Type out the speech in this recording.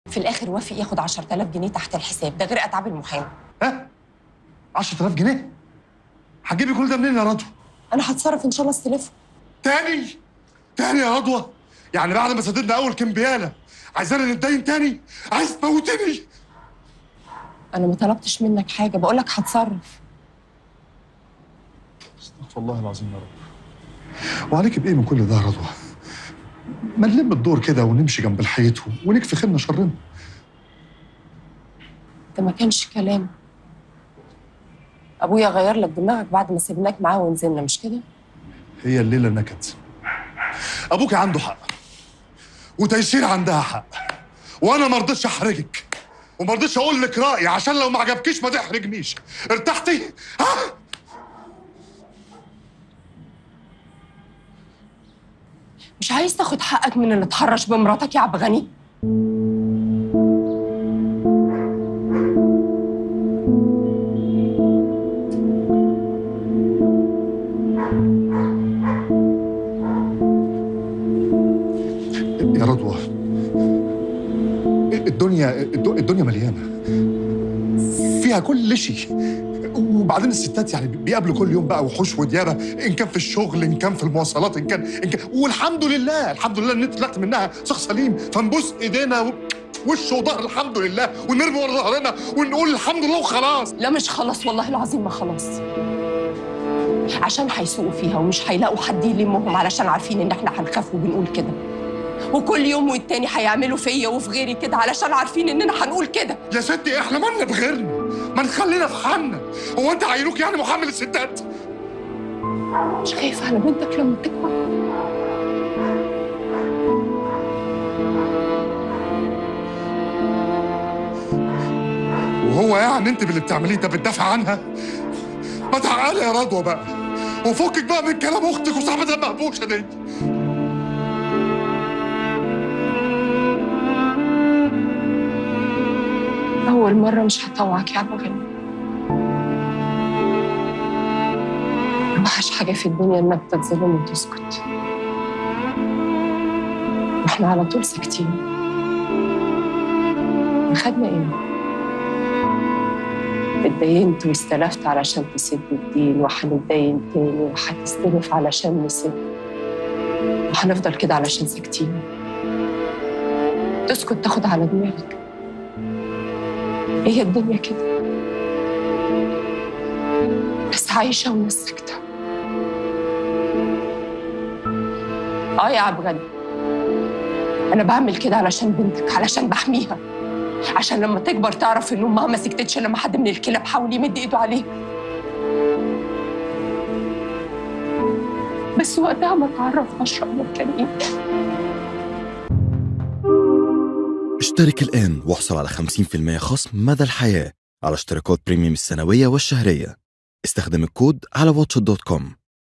في الاخر وافق ياخد 10000 جنيه تحت الحساب ده غير اتعاب المحامي ها 10000 جنيه هتجيبي كل ده منين يا رضوى انا هتصرف ان شاء الله استلفه تاني تاني يا رضوى يعني بعد ما سددنا اول كمبياله عايزانا نتدين تاني عايز تموتني انا ما طلبتش منك حاجه بقول لك هتصرف استغفر الله العظيم يا رب وعليك بايه من كل ده يا رضوى ما نلم الدور كده ونمشي جنب الحيط ونكفي خيرنا شرنا ده ما كانش كلام ابويا غير لك دماغك بعد ما سيبناك معاه ونزلنا مش كده هي الليله نكد ابوك عنده حق وتيسير عندها حق وانا ما رضيتش احرجك وما رضيتش اقول لك رايي عشان لو ما عجبكيش ما تحرجنيش ارتحتي ها مش عايز تاخد حقك من اللي اتحرش بمراتك يا عبد غني يا رضوى الدنيا الدنيا مليانه فيها كل شيء وبعدين الستات يعني بيقابلوا كل يوم بقى وحوش وديابه ان كان في الشغل ان كان في المواصلات ان كان ان كان والحمد لله الحمد لله ان انت طلعت منها شخص سليم فنبوس ايدينا و- وش وظهر الحمد لله ونرمي ورا ظهرنا ونقول الحمد لله وخلاص لا مش خلاص والله العظيم ما خلاص عشان هيسوقوا فيها ومش هيلاقوا حد يلمهم علشان عارفين ان احنا هنخاف وبنقول كده وكل يوم والتاني هيعملوا فيا وفي غيري كده علشان عارفين اننا هنقول كده يا ستي احنا مالنا بغيرنا ما نخلينا في حالنا هو انت عينوك يعني محمل الستات مش خايف على بنتك لما تكبر وهو يعني انت باللي بتعمليه ده بتدافع عنها ما تعالي يا رضوى بقى وفكك بقى من كلام اختك وصاحبتها المهبوشه دي أول مرة مش هطوعك يا أبو غني أوحش حاجة في الدنيا إنك تتظلم وتسكت وإحنا على طول ساكتين خدنا إيه؟ اتدينت واستلفت علشان تسد الدين وهنتدين تاني وهتستلف علشان نسد وهنفضل كده علشان ساكتين تسكت تاخد على دماغك هي الدنيا كده بس عايشة والناس ساكتة اه يا عبد غني أنا بعمل كده علشان بنتك علشان بحميها عشان لما تكبر تعرف إن أمها ما سكتتش لما حد من الكلاب حاول يمد إيده عليها بس وقتها ما تعرفهاش ربنا كان إيه اشترك الآن واحصل على 50% خصم مدى الحياة على اشتراكات بريميوم السنوية والشهرية استخدم الكود على واتش دوت كوم